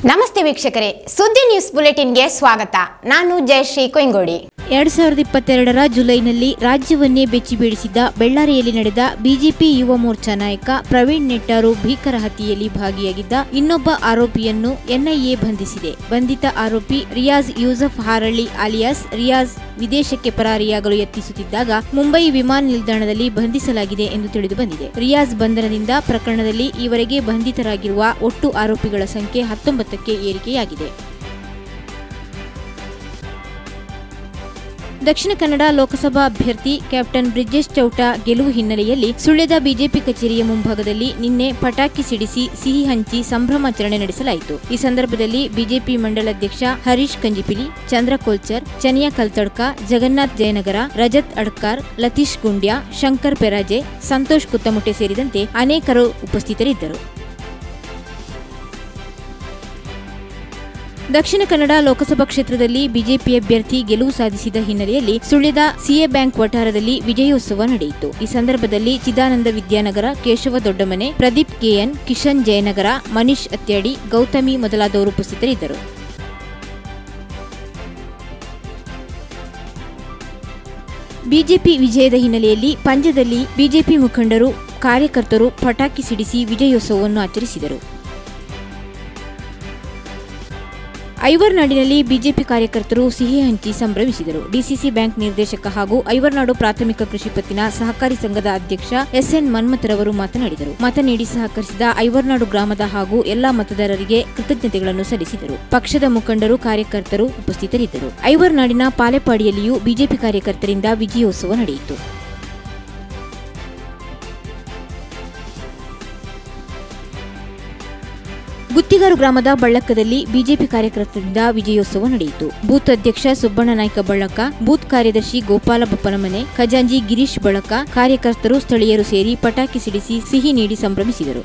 ನಮಸ್ತೆ ವೀಕ್ಷಕರೇ ಸುದ್ದಿ ನ್ಯೂಸ್ ಬುಲೆಟಿನ್ಗೆ ಸ್ವಾಗತ ನಾನು ಜಯಶ್ರೀ ಕೊಯ್ಗೋಡಿ ಎರಡ್ ಸಾವಿರದ ಇಪ್ಪತ್ತೆರಡರ ಜುಲೈನಲ್ಲಿ ರಾಜ್ಯವನ್ನೇ ಬೆಚ್ಚಿ ಬೀಳಿಸಿದ್ದ ಬೆಳ್ಳಾರಿಯಲ್ಲಿ ನಡೆದ ಬಿಜೆಪಿ ಯುವ ಮೋರ್ಚಾ ನಾಯಕ ಪ್ರವೀಣ್ ನೆಟ್ಟಾರು ಭೀಕರ ಹತ್ಯೆಯಲ್ಲಿ ಭಾಗಿಯಾಗಿದ್ದ ಇನ್ನೊಬ್ಬ ಆರೋಪಿಯನ್ನು ಎನ್ಐಎ ಬಂಧಿಸಿದೆ ಬಂಧಿತ ಆರೋಪಿ ರಿಯಾಜ್ ಯೂಸಫ್ ಹಾರಳ್ಳಿ ಆಲಿಯಾಸ್ ರಿಯಾಜ್ ವಿದೇಶಕ್ಕೆ ಪರಾರಿಯಾಗಲು ಯತ್ನಿಸುತ್ತಿದ್ದಾಗ ಮುಂಬೈ ವಿಮಾನ ನಿಲ್ದಾಣದಲ್ಲಿ ಬಂಧಿಸಲಾಗಿದೆ ಎಂದು ತಿಳಿದು ಬಂದಿದೆ ರಿಯಾಜ್ ಬಂಧನದಿಂದ ಪ್ರಕರಣದಲ್ಲಿ ಈವರೆಗೆ ಬಂಧಿತರಾಗಿರುವ ಒಟ್ಟು ಆರೋಪಿಗಳ ಸಂಖ್ಯೆ ಹತ್ತೊಂಬತ್ತಕ್ಕೆ ಏರಿಕೆಯಾಗಿದೆ ದಕ್ಷಿಣ ಕನ್ನಡ ಲೋಕಸಭಾ ಅಭ್ಯರ್ಥಿ ಕ್ಯಾಪ್ಟನ್ ಬ್ರಿಜೇಶ್ ಚೌಟ ಗೆಲುವು ಹಿನ್ನೆಲೆಯಲ್ಲಿ ಸುಳ್ಯದ ಬಿಜೆಪಿ ಕಚೇರಿಯ ಮುಂಭಾಗದಲ್ಲಿ ನಿನ್ನೆ ಪಟಾಕಿ ಸಿಡಿಸಿ ಸಿಹಿ ಹಂಚಿ ಸಂಭ್ರಮಾಚರಣೆ ನಡೆಸಲಾಯಿತು ಈ ಸಂದರ್ಭದಲ್ಲಿ ಬಿಜೆಪಿ ಮಂಡಲಾಧ್ಯಕ್ಷ ಹರೀಶ್ ಕಂಜಿಪಿಲಿ ಚಂದ್ರ ಕೋಲ್ಚರ್ ಚನಿಯಾ ಕಲ್ತಡ್ಕ ಜಗನ್ನಾಥ್ ಜಯನಗರ ರಜತ್ ಅಡ್ಕಾರ್ ಲತೀಶ್ ಗುಂಡ್ಯ ಶಂಕರ್ ಪೆರಾಜೆ ಸಂತೋಷ್ ಕುತ್ತಮುಟೆ ಸೇರಿದಂತೆ ಅನೇಕರು ಉಪಸ್ಥಿತರಿದ್ದರು ದಕ್ಷಿಣ ಕನ್ನಡ ಲೋಕಸಭಾ ಕ್ಷೇತ್ರದಲ್ಲಿ ಬಿಜೆಪಿ ಅಭ್ಯರ್ಥಿ ಗೆಲುವು ಸಾಧಿಸಿದ ಹಿನ್ನೆಲೆಯಲ್ಲಿ ಸುಳ್ಯದ ಸಿಎ ಬ್ಯಾಂಕ್ ವಠಾರದಲ್ಲಿ ವಿಜಯೋತ್ಸವ ನಡೆಯಿತು ಈ ಸಂದರ್ಭದಲ್ಲಿ ಚಿದಾನಂದ ವಿದ್ಯಾನಗರ ಕೇಶವ ದೊಡ್ಡಮನೆ ಪ್ರದೀಪ್ ಕೆಎನ್ ಕಿಶನ್ ಜಯನಗರ ಮನೀಶ್ ಅತ್ಯಾಡಿ ಗೌತಮಿ ಮೊದಲಾದವರು ಉಪಸ್ಥಿತರಿದ್ದರು ಬಿಜೆಪಿ ವಿಜಯದ ಹಿನ್ನೆಲೆಯಲ್ಲಿ ಪಂದ್ಯದಲ್ಲಿ ಬಿಜೆಪಿ ಮುಖಂಡರು ಕಾರ್ಯಕರ್ತರು ಪಟಾಕಿ ಸಿಡಿಸಿ ವಿಜಯೋತ್ಸವವನ್ನು ಆಚರಿಸಿದರು ಐವರ್ನಾಡಿನಲ್ಲಿ ಬಿಜೆಪಿ ಕಾರ್ಯಕರ್ತರು ಸಿಹಿ ಹಂಚಿ ಸಂಭ್ರಮಿಸಿದರು ಡಿಸಿಸಿ ಬ್ಯಾಂಕ್ ನಿರ್ದೇಶಕ ಹಾಗೂ ಐವರ್ನಾಡು ಪ್ರಾಥಮಿಕ ಕೃಷಿ ಪತ್ತಿನ ಸಹಕಾರಿ ಸಂಘದ ಅಧ್ಯಕ್ಷ ಎಸ್ಎನ್ ಮನ್ಮಥರವರು ಮಾತನಾಡಿದರು ಮತ ನೀಡಿ ಸಹಕರಿಸಿದ ಐವರ್ನಾಡು ಗ್ರಾಮದ ಹಾಗೂ ಎಲ್ಲಾ ಮತದಾರರಿಗೆ ಕೃತಜ್ಞತೆಗಳನ್ನು ಸಲ್ಲಿಸಿದರು ಪಕ್ಷದ ಮುಖಂಡರು ಕಾರ್ಯಕರ್ತರು ಉಪಸ್ಥಿತರಿದ್ದರು ಐವರ್ನಾಡಿನ ಪಾಲೆಪಾಡಿಯಲ್ಲಿಯೂ ಬಿಜೆಪಿ ಕಾರ್ಯಕರ್ತರಿಂದ ವಿಜಯೋತ್ಸವ ನಡೆಯಿತು ಗುತ್ತಿಗಾರು ಗ್ರಾಮದ ಬಳ್ಳಕ್ಕದಲ್ಲಿ ಬಿಜೆಪಿ ಕಾರ್ಯಕರ್ತರಿಂದ ವಿಜಯೋತ್ಸವ ನಡೆಯಿತು ಬೂತ್ ಅಧ್ಯಕ್ಷ ಸುಬ್ಬಣ್ಣ ನಾಯ್ಕ ಬಳ್ಳಕ ಬೂತ್ ಕಾರ್ಯದರ್ಶಿ ಗೋಪಾಲ ಬಪ್ಪನಮನೆ ಖಜಾಂಜಿ ಗಿರೀಶ್ ಬಳಕ ಕಾರ್ಯಕರ್ತರು ಸ್ಥಳೀಯರು ಸೇರಿ ಪಟಾಕಿ ಸಿಡಿಸಿ ಸಿಹಿ ನೀಡಿ ಸಂಭ್ರಮಿಸಿದರು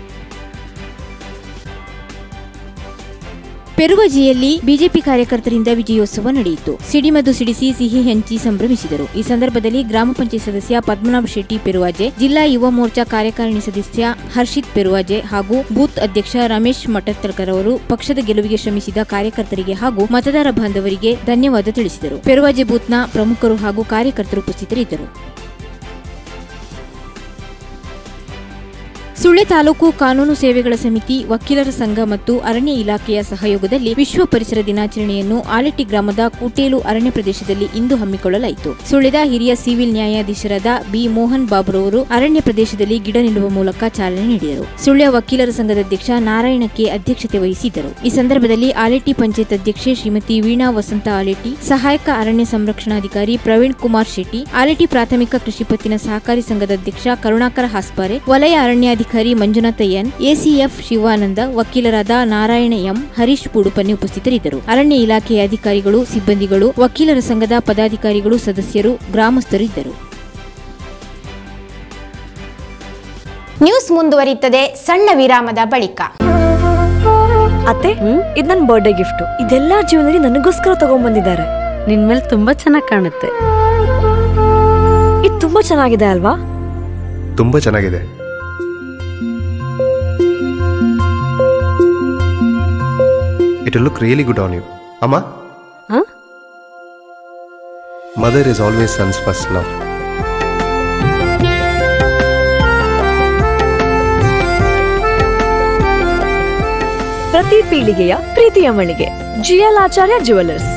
ಪೆರುವಜಿಯಲ್ಲಿ ಬಿಜೆಪಿ ಕಾರ್ಯಕರ್ತರಿಂದ ವಿಜಯೋತ್ಸವ ನಡೆಯಿತು ಸಿಡಿಮದ್ದು ಸಿಡಿಸಿ ಸಿಹಿ ಹಂಚಿ ಸಂಭ್ರಮಿಸಿದರು ಈ ಸಂದರ್ಭದಲ್ಲಿ ಗ್ರಾಮ ಪಂಚಾಯತ್ ಸದಸ್ಯ ಪದ್ಮನಾಭ ಶೆಟ್ಟಿ ಪೆರುವಾಜೆ ಜಿಲ್ಲಾ ಯುವ ಮೋರ್ಚಾ ಕಾರ್ಯಕಾರಿಣಿ ಸದಸ್ಯ ಹರ್ಷಿತ್ ಪೆರುವಾಜೆ ಹಾಗೂ ಬೂತ್ ಅಧ್ಯಕ್ಷ ರಮೇಶ್ ಮಠತ್ತರ್ಕರ್ ಅವರು ಪಕ್ಷದ ಗೆಲುವಿಗೆ ಶ್ರಮಿಸಿದ ಕಾರ್ಯಕರ್ತರಿಗೆ ಹಾಗೂ ಮತದಾರ ಬಾಂಧವರಿಗೆ ಧನ್ಯವಾದ ತಿಳಿಸಿದರು ಪೆರುವಾಜೆ ಬೂತ್ನ ಪ್ರಮುಖರು ಹಾಗೂ ಕಾರ್ಯಕರ್ತರು ಉಪಸ್ಥಿತರಿದ್ದರು ಸುಳ್ಯ ತಾಲೂಕು ಕಾನೂನು ಸೇವೆಗಳ ಸಮಿತಿ ವಕೀಲರ ಸಂಘ ಮತ್ತು ಅರಣ್ಯ ಇಲಾಖೆಯ ಸಹಯೋಗದಲ್ಲಿ ವಿಶ್ವ ಪರಿಸರ ದಿನಾಚರಣೆಯನ್ನು ಆಲೆಟ್ಟಿ ಗ್ರಾಮದ ಕೂಟೇಲು ಅರಣ್ಯ ಪ್ರದೇಶದಲ್ಲಿ ಇಂದು ಹಮ್ಮಿಕೊಳ್ಳಲಾಯಿತು ಸುಳ್ಯದ ಹಿರಿಯ ಸಿವಿಲ್ ನ್ಯಾಯಾಧೀಶರಾದ ಬಿ ಮೋಹನ್ ಬಾಬುರವರು ಅರಣ್ಯ ಪ್ರದೇಶದಲ್ಲಿ ಗಿಡ ನೆಡುವ ಮೂಲಕ ಚಾಲನೆ ನೀಡಿದರು ಸುಳ್ಯ ವಕೀಲರ ಸಂಘದ ಅಧ್ಯಕ್ಷ ನಾರಾಯಣ ಕೆ ಅಧ್ಯಕ್ಷತೆ ವಹಿಸಿದ್ದರು ಈ ಸಂದರ್ಭದಲ್ಲಿ ಆಲೆಟ್ಟಿ ಪಂಚಾಯತ್ ಅಧ್ಯಕ್ಷೆ ಶ್ರೀಮತಿ ವೀಣಾ ವಸಂತ ಆಲೆಟ್ಟಿ ಸಹಾಯಕ ಅರಣ್ಯ ಸಂರಕ್ಷಣಾಧಿಕಾರಿ ಪ್ರವೀಣ್ ಕುಮಾರ್ ಶೆಟ್ಟಿ ಆಲೆಟ್ಟಿ ಪ್ರಾಥಮಿಕ ಕೃಷಿ ಪತ್ತಿನ ಸಹಕಾರಿ ಸಂಘದ ಅಧ್ಯಕ್ಷ ಕರುಣಾಕರ ಹಾಸ್ಪಾರೆ ವಲಯ ಅರಣ್ಯಾಧಿಕಾರಿ ಮಂಜುನಾಥ ಎನ್ ಎಸಿಎಫ್ ಶಿವಾನಂದ ವಕೀಲರಾದ ನಾರಾಯಣ ಎಂ ಹರೀಶ್ ಪುಡುಪನ್ನಿ ಉಪಸ್ಥಿತರಿದ್ದರು ಅರಣ್ಯ ಇಲಾಖೆಯ ಅಧಿಕಾರಿಗಳು ಸಿಬ್ಬಂದಿಗಳು ವಕೀಲರ ಸಂಘದ ಪದಾಧಿಕಾರಿಗಳು ಸದಸ್ಯರು ಗ್ರಾಮಸ್ಥರು ಇದ್ದರು ನ್ಯೂಸ್ ಮುಂದುವರಿಯುತ್ತದೆ ಸಣ್ಣ ವಿರಾಮದ ಬಳಿಕ ಅತ್ತೆ ಇದು ನನ್ನ ಬರ್ಡೇ ಗಿಫ್ಟ್ ಇದೆಲ್ಲ ಜೀವನದಲ್ಲಿ ನನಗೋಸ್ಕರ ತಗೊಂಡ್ಬಂದಿದ್ದಾರೆ ನಿನ್ ಮೇಲೆ ತುಂಬಾ ಚೆನ್ನಾಗಿ ಕಾಣುತ್ತೆ ಇದು ತುಂಬಾ ಚೆನ್ನಾಗಿದೆ ಅಲ್ವಾ ತುಂಬ ಚೆನ್ನಾಗಿದೆ it look really good on you ಅಮ್ಮ ಹ? Mother is always sons first love ಪ್ರತಿ ಪೀಳಿಗೆಯ ಪ್ರೀತಿಯ ಮಳಿಗೆ GL Acharya jewellers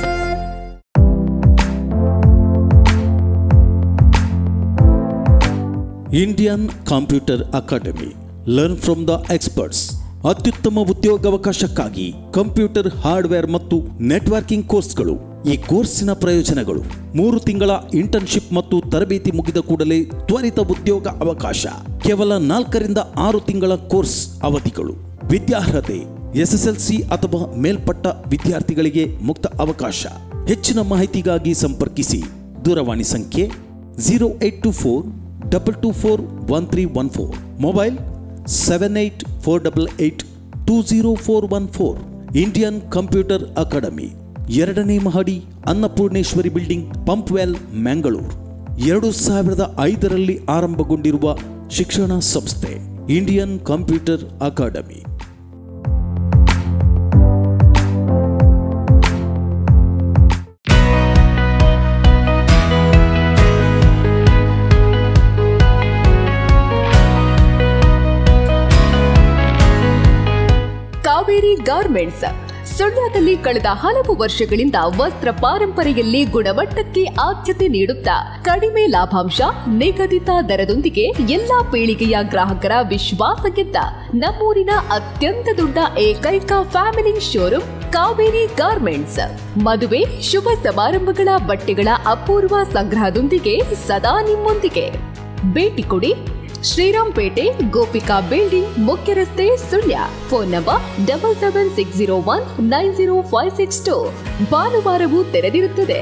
Indian computer academy learn from the experts ಅತ್ಯುತ್ತಮ ಉದ್ಯೋಗಾವಕಾಶಕ್ಕಾಗಿ ಕಂಪ್ಯೂಟರ್ ಹಾರ್ಡ್ವೇರ್ ಮತ್ತು ನೆಟ್ವರ್ಕಿಂಗ್ ಕೋರ್ಸ್ಗಳು ಈ ಕೋರ್ಸಿನ ಪ್ರಯೋಜನಗಳು ಮೂರು ತಿಂಗಳ ಇಂಟರ್ನ್ಶಿಪ್ ಮತ್ತು ತರಬೇತಿ ಮುಗಿದ ಕೂಡಲೇ ತ್ವರಿತ ಉದ್ಯೋಗ ಅವಕಾಶ ಕೇವಲ ನಾಲ್ಕರಿಂದ ಆರು ತಿಂಗಳ ಕೋರ್ಸ್ ಅವಧಿಗಳು ವಿದ್ಯಾರ್ಹತೆ ಎಸ್ಎಸ್ಎಲ್ಸಿ ಅಥವಾ ಮೇಲ್ಪಟ್ಟ ವಿದ್ಯಾರ್ಥಿಗಳಿಗೆ ಮುಕ್ತ ಅವಕಾಶ ಹೆಚ್ಚಿನ ಮಾಹಿತಿಗಾಗಿ ಸಂಪರ್ಕಿಸಿ ದೂರವಾಣಿ ಸಂಖ್ಯೆ zero eight two four double two four one three one four mobile seven eight four double eight two zero four one four Indian computer academy ಎರಡನೇ ಮಹಡಿ ಅನ್ನಪೂರ್ಣೇಶ್ವರಿ ಬಿಲ್ಡಿಂಗ್ ಪಂಪ್ವೆಲ್ ಮ್ಯಾಂಗಳೂರು ಎರಡು ಸಾವಿರದ ಐದರಲ್ಲಿ ಆರಂಭಗೊಂಡಿರುವ ಶಿಕ್ಷಣ ಸಂಸ್ಥೆ Indian computer academy Kaveri garments ಸುಳ್ಯದಲ್ಲಿ ಕಳೆದ ಹಲವು ವರ್ಷಗಳಿಂದ ವಸ್ತ್ರ ಪಾರಂಪರೆಯಲ್ಲಿ ಗುಣಮಟ್ಟಕ್ಕೆ ಆದ್ಯತೆ ನೀಡುತ್ತಾ ಕಡಿಮೆ ಲಾಭಾಂಶ ನಿಗದಿತ ದರದೊಂದಿಗೆ ಎಲ್ಲಾ ಪೀಳಿಗೆಯ ಗ್ರಾಹಕರ ವಿಶ್ವಾಸ ಗೆದ್ದ ನಮ್ಮೂರಿನ ಅತ್ಯಂತ ದೊಡ್ಡ ಏಕೈಕ ಫ್ಯಾಮಿಲಿ ಶೋರೂಮ್ ಕಾವೇರಿ ಗಾರ್ಮೆಂಟ್ಸ್ ಮದುವೆ ಶುಭ ಸಮಾರಂಭಗಳ ಬಟ್ಟೆಗಳ ಅಪೂರ್ವ ಸಂಗ್ರಹದೊಂದಿಗೆ ಸದಾ ನಿಮ್ಮೊಂದಿಗೆ ಭೇಟಿ ಕೊಡಿ ಶ್ರೀರಾಮ್ಪೇಟೆ ಗೋಪಿಕಾ ಬಿಲ್ಡಿಂಗ್ ಮುಖ್ಯ ರಸ್ತೆ Sullia phone number double seven six zero one nine zero five six two ಭಾನುವಾರವೂ ತೆರೆದಿರುತ್ತದೆ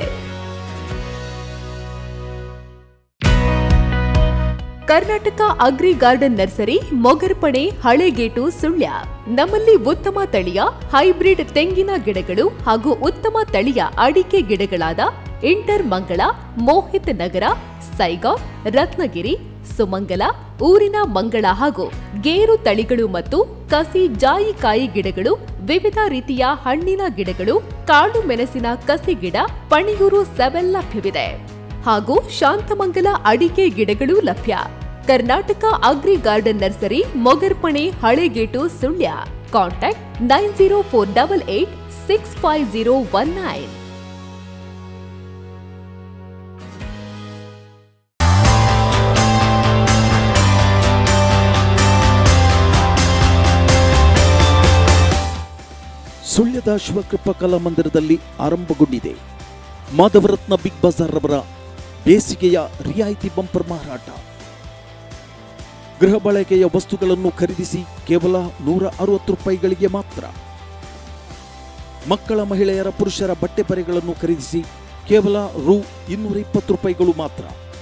Karnataka agri garden nursery Mogarpane Halegate Sullia ನಮ್ಮಲ್ಲಿ ಉತ್ತಮ ತಳಿಯ ಹೈಬ್ರಿಡ್ ತೆಂಗಿನ ಗಿಡಗಳು ಹಾಗೂ ಉತ್ತಮ ತಳಿಯ ಅಡಿಕೆ ಗಿಡಗಳಾದ ಇಂಟರ್ ಮಂಗಳ ಮೋಹಿತ್ ನಗರ ಸೈಗಾವ್ ರತ್ನಗಿರಿ ಸುಮಂಗಲ ಊರಿನ ಮಂಗಳ ಹಾಗೂ ಗೇರು ತಳಿಗಳು ಮತ್ತು ಕಸಿ ಜಾಯಿಕಾಯಿ ಗಿಡಗಳು ವಿವಿಧ ರೀತಿಯ ಹಣ್ಣಿನ ಗಿಡಗಳು ಕಾಳು ಮೆಣಸಿನ ಕಸಿ ಗಿಡ ಪಣಿಯೂರು ಸೆವೆನ್ ಲಭ್ಯವಿದೆ ಹಾಗೂ ಶಾಂತಮಂಗಲ ಅಡಿಕೆ ಗಿಡಗಳು ಲಭ್ಯ Karnataka agri garden nursery Mogarpane Halegate Sullia contact nine zero four double eight six five zero one nine ಸುಳ್ಯದ ಶಿವಕೃಪಾ ಕಲಾಮಂದಿರದಲ್ಲಿ ಆರಂಭಗೊಂಡಿದೆ ಮಾಧವರತ್ನ ಬಿಗ್ ಬಜಾರ್ ರವರ ಬೇಸಿಗೆಯ ರಿಯಾಯಿತಿ ಬಂಪರ್ ಮಾರಾಟ ಗೃಹ ಬಳಕೆಯ ವಸ್ತುಗಳನ್ನು ಖರೀದಿಸಿ ಕೇವಲ ನೂರ ಅರವತ್ತು ರೂಪಾಯಿಗಳಿಗೆ ಮಾತ್ರ ಮಕ್ಕಳ ಮಹಿಳೆಯರ ಪುರುಷರ ಬಟ್ಟೆ ಬರೆಗಳನ್ನು ಖರೀದಿಸಿ ಕೇವಲ ರು ಇನ್ನೂರ ಇಪ್ಪತ್ತು ರೂಪಾಯಿಗಳು ಮಾತ್ರ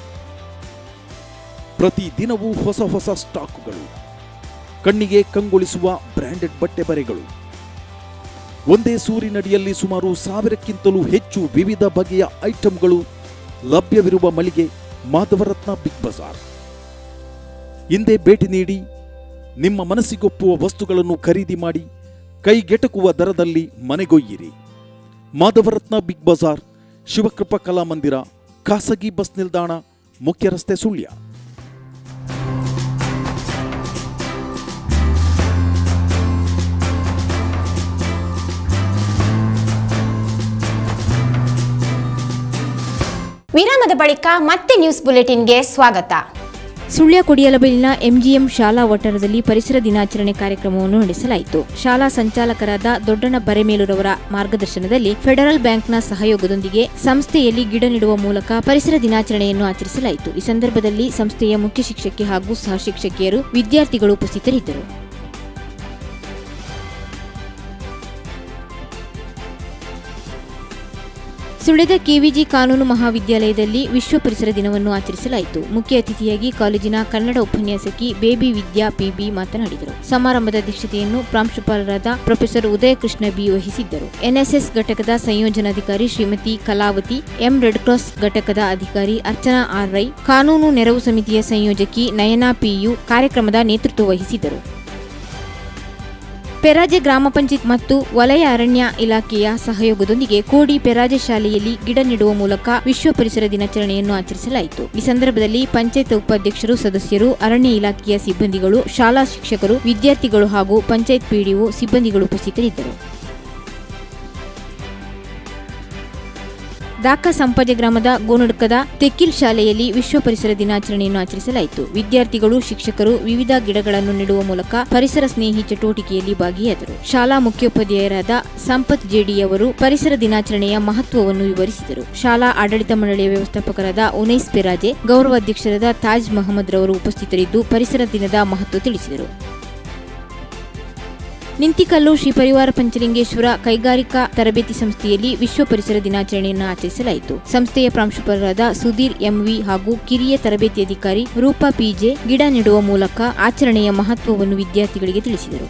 ಪ್ರತಿ ದಿನವೂ ಹೊಸ ಹೊಸ ಸ್ಟಾಕ್ಗಳು ಕಣ್ಣಿಗೆ ಕಂಗೊಳಿಸುವ ಬ್ರ್ಯಾಂಡೆಡ್ ಬಟ್ಟೆ ಬರೆಗಳು ಒಂದೇ ಸೂರಿನಡಿಯಲ್ಲಿ ಸುಮಾರು ಸಾವಿರಕ್ಕಿಂತಲೂ ಹೆಚ್ಚು ವಿವಿಧ ಬಗೆಯ ಐಟಂಗಳು ಲಭ್ಯವಿರುವ ಮಳಿಗೆ ಮಾಧವರತ್ನ ಬಿಗ್ ಬಜಾರ್ ಹಿಂದೆ ಭೇಟಿ ನೀಡಿ ನಿಮ್ಮ ಮನಸ್ಸಿಗೊಪ್ಪುವ ವಸ್ತುಗಳನ್ನು ಖರೀದಿ ಮಾಡಿ ಕೈಗೆಟಕುವ ದರದಲ್ಲಿ ಮನೆಗೊಯ್ಯಿರಿ ಮಾಧವರತ್ನ ಬಿಗ್ ಬಜಾರ್ ಶಿವಕೃಪಾ ಕಲಾಮಂದಿರ ಖಾಸಗಿ ಬಸ್ ನಿಲ್ದಾಣ ಮುಖ್ಯ ರಸ್ತೆ ಸುಳ್ಯ ವಿರಾಮದ ಬಳಿಕ ಮತ್ತೆ ನ್ಯೂಸ್ ಬುಲೆಟಿನ್ಗೆ ಸ್ವಾಗತ ಸುಳ್ಯ ಕೊಡಿಯಲಬೈಲಿನ ಎಂಜಿಎಂ ಶಾಲಾ ವಠಾರದಲ್ಲಿ ಪರಿಸರ ದಿನಾಚರಣೆ ಕಾರ್ಯಕ್ರಮವನ್ನು ನಡೆಸಲಾಯಿತು ಶಾಲಾ ಸಂಚಾಲಕರಾದ ದೊಡ್ಡಣ್ಣ ಬರೆಮೇಲುರವರ ಮಾರ್ಗದರ್ಶನದಲ್ಲಿ ಫೆಡರಲ್ ಬ್ಯಾಂಕ್ನ ಸಹಯೋಗದೊಂದಿಗೆ ಸಂಸ್ಥೆಯಲ್ಲಿ ಗಿಡ ನೆಡುವ ಮೂಲಕ ಪರಿಸರ ದಿನಾಚರಣೆಯನ್ನು ಆಚರಿಸಲಾಯಿತು ಈ ಸಂದರ್ಭದಲ್ಲಿ ಸಂಸ್ಥೆಯ ಮುಖ್ಯ ಶಿಕ್ಷಕಿ ಹಾಗೂ ಸಹ ಶಿಕ್ಷಕಿಯರು ವಿದ್ಯಾರ್ಥಿಗಳು ಉಪಸ್ಥಿತರಿದ್ದರು ಸುಳ್ಯದ ಕೆವಿಜಿ ಕಾನೂನು ಮಹಾವಿದ್ಯಾಲಯದಲ್ಲಿ ವಿಶ್ವ ಪರಿಸರ ದಿನವನ್ನು ಆಚರಿಸಲಾಯಿತು ಮುಖ್ಯ ಅತಿಥಿಯಾಗಿ ಕಾಲೇಜಿನ ಕನ್ನಡ ಉಪನ್ಯಾಸಕಿ ಬೇಬಿ ವಿದ್ಯಾ ಪಿಬಿ ಮಾತನಾಡಿದರು ಸಮಾರಂಭದ ಅಧ್ಯಕ್ಷತೆಯನ್ನು ಪ್ರಾಂಶುಪಾಲರಾದ ಪ್ರೊಫೆಸರ್ ಉದಯಕೃಷ್ಣ ಬಿ ವಹಿಸಿದ್ದರು ಎನ್ಎಸ್ಎಸ್ ಘಟಕದ ಸಂಯೋಜನಾಧಿಕಾರಿ Shrimati Kalavati M red cross ಘಟಕದ ಅಧಿಕಾರಿ ಅರ್ಚನಾ ಆರ್ ರೈ ಕಾನೂನು ನೆರವು ಸಮಿತಿಯ ಸಂಯೋಜಕಿ ನಯನಾ ಪಿಯು ಕಾರ್ಯಕ್ರಮದ ನೇತೃತ್ವ ವಹಿಸಿದ್ದರು ಪೆರಾಜೆ ಗ್ರಾಮ ಪಂಚಾಯತ್ ಮತ್ತು ವಲಯ ಅರಣ್ಯ ಇಲಾಖೆಯ ಸಹಯೋಗದೊಂದಿಗೆ ಕೋಡಿ ಪೆರಾಜೆ ಶಾಲೆಯಲ್ಲಿ ಗಿಡ ನೆಡುವ ಮೂಲಕ ವಿಶ್ವ ಪರಿಸರ ದಿನಾಚರಣೆಯನ್ನು ಆಚರಿಸಲಾಯಿತು ಈ ಸಂದರ್ಭದಲ್ಲಿ ಪಂಚಾಯತ್ ಉಪಾಧ್ಯಕ್ಷರು ಸದಸ್ಯರು ಅರಣ್ಯ ಇಲಾಖೆಯ ಸಿಬ್ಬಂದಿಗಳು ಶಾಲಾ ಶಿಕ್ಷಕರು ವಿದ್ಯಾರ್ಥಿಗಳು ಹಾಗೂ ಪಂಚಾಯತ್ ಪಿಡಿಒ ಸಿಬ್ಬಂದಿಗಳು ಉಪಸ್ಥಿತರಿದ್ದರು ದಾಕ ಸಂಪಜೆ ಗ್ರಾಮದ ಗೋನಡ್ಕದ ತೆಕ್ಕಿಲ್ ಶಾಲೆಯಲ್ಲಿ ವಿಶ್ವ ಪರಿಸರ ದಿನಾಚರಣೆಯನ್ನು ಆಚರಿಸಲಾಯಿತು ವಿದ್ಯಾರ್ಥಿಗಳು ಶಿಕ್ಷಕರು ವಿವಿಧ ಗಿಡಗಳನ್ನು ನೆಡುವ ಮೂಲಕ ಪರಿಸರ ಸ್ನೇಹಿ ಚಟುವಟಿಕೆಯಲ್ಲಿ ಭಾಗಿಯಾದರು ಶಾಲಾ ಮುಖ್ಯೋಪಾಧ್ಯಾಯರಾದ ಸಂಪತ್ ಜೆಡಿಯವರು ಪರಿಸರ ದಿನಾಚರಣೆಯ ಮಹತ್ವವನ್ನು ವಿವರಿಸಿದರು ಶಾಲಾ ಆಡಳಿತ ಮಂಡಳಿಯ ವ್ಯವಸ್ಥಾಪಕರಾದ ಉನೈಸ್ ಪೆರಾಜೆ ಗೌರವ ಅಧ್ಯಕ್ಷರಾದ ತಾಜ್ ಮಹಮ್ಮದ್ ರವರು ಉಪಸ್ಥಿತರಿದ್ದು ಪರಿಸರ ದಿನದ ಮಹತ್ವ ತಿಳಿಸಿದರು ನಿಂತಿಕಲ್ಲು ಶ್ರೀ ಪರಿವಾರ ಪಂಚಲಿಂಗೇಶ್ವರ ಕೈಗಾರಿಕಾ ತರಬೇತಿ ಸಂಸ್ಥೆಯಲ್ಲಿ ವಿಶ್ವ ಪರಿಸರ ದಿನಾಚರಣೆಯನ್ನು ಆಚರಿಸಲಾಯಿತು ಸಂಸ್ಥೆಯ ಪ್ರಾಂಶುಪಾಲರಾದ ಸುಧೀರ್ ಎಂವಿ ಹಾಗೂ ಕಿರಿಯ ತರಬೇತಿ ಅಧಿಕಾರಿ ರೂಪಾ ಪಿಜೆ ಗಿಡ ನೆಡುವ ಮೂಲಕ ಆಚರಣೆಯ ಮಹತ್ವವನ್ನು ವಿದ್ಯಾರ್ಥಿಗಳಿಗೆ ತಿಳಿಸಿದರು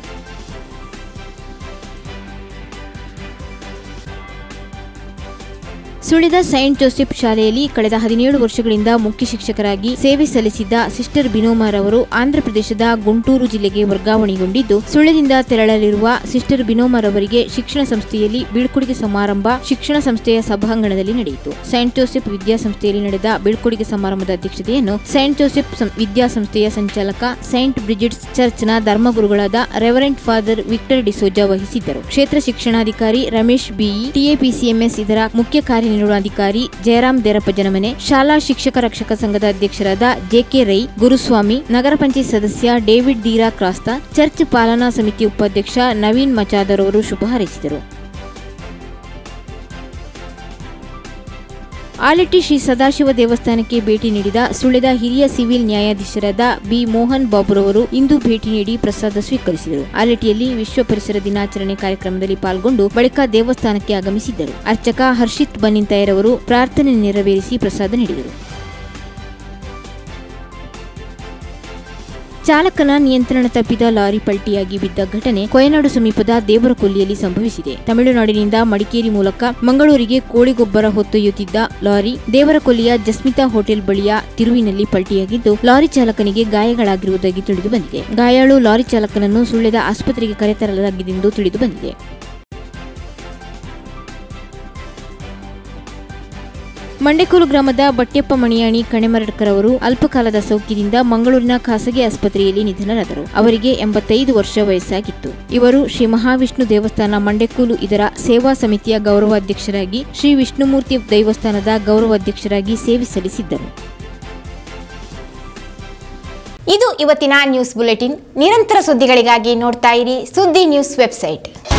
ಸುಳಿದ ಸೈಂಟ್ ಜೋಸೆಫ್ ಶಾಲೆಯಲ್ಲಿ ಕಳೆದ ಹದಿನೇಳು ವರ್ಷಗಳಿಂದ ಮುಖ್ಯ ಶಿಕ್ಷಕರಾಗಿ ಸೇವೆ ಸಲ್ಲಿಸಿದ್ದ ಸಿಸ್ಟರ್ ಬಿನೋಮರ್ ಅವರು ಆಂಧ್ರಪ್ರದೇಶದ ಗುಂಟೂರು ಜಿಲ್ಲೆಗೆ ವರ್ಗಾವಣೆಗೊಂಡಿದ್ದು ಸುಳ್ಯದಿಂದ ತೆರಳಲಿರುವ ಸಿಸ್ಟರ್ ಬಿನೋಮರ್ ಅವರಿಗೆ ಶಿಕ್ಷಣ ಸಂಸ್ಥೆಯಲ್ಲಿ ಬೀಳ್ಕೊಡುಗೆ ಸಮಾರಂಭ ಶಿಕ್ಷಣ ಸಂಸ್ಥೆಯ ಸಭಾಂಗಣದಲ್ಲಿ ನಡೆಯಿತು ಸೈಂಟ್ ಜೋಸೆಫ್ ವಿದ್ಯಾಸಂಸ್ಥೆಯಲ್ಲಿ ನಡೆದ ಬೀಳ್ಕೊಡುಗೆ ಸಮಾರಂಭದ ಅಧ್ಯಕ್ಷತೆಯನ್ನು ಸೈಂಟ್ ಜೋಸೆಫ್ ಸಂ- ವಿದ್ಯಾಸಂಸ್ಥೆಯ ಸಂಚಾಲಕ ಸೈಂಟ್ ಬ್ರಿಜಿಟ್ಸ್ ಚರ್ಚ್ನ ಧರ್ಮಗುರುಗಳಾದ ರೆವರೆಂಟ್ ಫಾದರ್ ವಿಕ್ಟರ್ ಡಿಸೋಜಾ ವಹಿಸಿದ್ದರು ಕ್ಷೇತ್ರ ಶಿಕ್ಷಣಾಧಿಕಾರಿ ರಮೇಶ್ ಬಿಇ ಟಿಎಪಿಸಿಎಂಎಸ್ ಇದರ ಮುಖ್ಯ ಕಾರ್ಯನಿರ್ವಹಣಾಧಿಕಾರಿ ಜಯರಾಮ್ ದೇರಪ್ಪ ಜನಮನೆ ಶಾಲಾ ಶಿಕ್ಷಕ ರಕ್ಷಕ ಸಂಘದ ಅಧ್ಯಕ್ಷರಾದ ಜೆಕೆ ರೈ ಗುರುಸ್ವಾಮಿ ನಗರ ಪಂಚಾಯತ್ ಸದಸ್ಯ ಡೇವಿಡ್ ದೀರಾ ಕ್ರಾಸ್ತಾ ಚರ್ಚ್ ಪಾಲನಾ ಸಮಿತಿ ಉಪಾಧ್ಯಕ್ಷ ನವೀನ್ ಮಚಾದರ್ ಅವರು ಶುಭ ಹಾರೈಸಿದರು ಆಲಟ್ಟಿ ಶ್ರೀ ಸದಾಶಿವ ದೇವಸ್ಥಾನಕ್ಕೆ ಭೇಟಿ ನೀಡಿದ ಸುಳ್ಯದ ಹಿರಿಯ ಸಿವಿಲ್ ನ್ಯಾಯಾಧೀಶರಾದ ಬಿ ಮೋಹನ್ ಬಾಬುರವರು ಇಂದು ಭೇಟಿ ನೀಡಿ ಪ್ರಸಾದ ಸ್ವೀಕರಿಸಿದರು ಆಲಟಿಯಲ್ಲಿ ವಿಶ್ವ ಪರಿಸರ ದಿನಾಚರಣೆ ಕಾರ್ಯಕ್ರಮದಲ್ಲಿ ಪಾಲ್ಗೊಂಡು ಬಳಿಕ ದೇವಸ್ಥಾನಕ್ಕೆ ಆಗಮಿಸಿದ್ದರು ಅರ್ಚಕ ಹರ್ಷಿತ್ ಬನ್ನಿಂತಾಯರವರು ಪ್ರಾರ್ಥನೆ ನೆರವೇರಿಸಿ ಪ್ರಸಾದ ನೀಡಿದರು ಚಾಲಕನ ನಿಯಂತ್ರಣ ತಪ್ಪಿದ ಲಾರಿ ಪಲ್ಟಿಯಾಗಿ ಬಿದ್ದ ಘಟನೆ ಕೊಯನಾಡು ಸಮೀಪದ ದೇವರಕೊಲ್ಲಿಯಲ್ಲಿ ಸಂಭವಿಸಿದೆ ತಮಿಳುನಾಡಿನಿಂದ ಮಡಿಕೇರಿ ಮೂಲಕ ಮಂಗಳೂರಿಗೆ ಕೋಳಿಗೊಬ್ಬರ ಹೊತ್ತೊಯ್ಯುತ್ತಿದ್ದ ಲಾರಿ ದೇವರಕೊಲ್ಲಿಯ ಜಸ್ಮಿತಾ ಹೋಟೆಲ್ ಬಳಿಯ ತಿರುವಿನಲ್ಲಿ ಪಲ್ಟಿಯಾಗಿದ್ದು ಲಾರಿ ಚಾಲಕನಿಗೆ ಗಾಯಗಳಾಗಿರುವುದಾಗಿ ತಿಳಿದು ಬಂದಿದೆ ಗಾಯಾಳು ಲಾರಿ ಚಾಲಕನನ್ನು ಸುಳ್ಯದ ಆಸ್ಪತ್ರೆಗೆ ಕರೆತರಲಾಗಿದೆಂದು ತಿಳಿದು ಬಂದಿದೆ ಮಂಡೆಕೋಲು ಗ್ರಾಮದ ಬಟ್ಯಪ್ಪ ಮಣಿಯಾಣಿ ಕಣೆಮರಡ್ಕರ್ ಅವರು ಅಲ್ಪಕಾಲದ ಸೌಖ್ಯದಿಂದ ಮಂಗಳೂರಿನ ಖಾಸಗಿ ಆಸ್ಪತ್ರೆಯಲ್ಲಿ ನಿಧನರಾದರು ಅವರಿಗೆ ಎಂಬತ್ತೈದು ವರ್ಷ ವಯಸ್ಸಾಗಿತ್ತು ಇವರು ಶ್ರೀ ಮಹಾವಿಷ್ಣು ದೇವಸ್ಥಾನ ಮಂಡೆಕೋಲು ಇದರ ಸೇವಾ ಸಮಿತಿಯ ಗೌರವಾಧ್ಯಕ್ಷರಾಗಿ ಶ್ರೀ ವಿಷ್ಣುಮೂರ್ತಿ ದೇವಸ್ಥಾನದ ಗೌರವಾಧ್ಯಕ್ಷರಾಗಿ ಸೇವೆ ಸಲ್ಲಿಸಿದ್ದರು ಇದು ಇವತ್ತಿನ ನ್ಯೂಸ್ ಬುಲೆಟಿನ್ ನಿರಂತರ ಸುದ್ದಿಗಳಿಗಾಗಿ ನೋಡ್ತಾ ಇರಿ ಸುದ್ದಿ ನ್ಯೂಸ್ ವೆಬ್ಸೈಟ್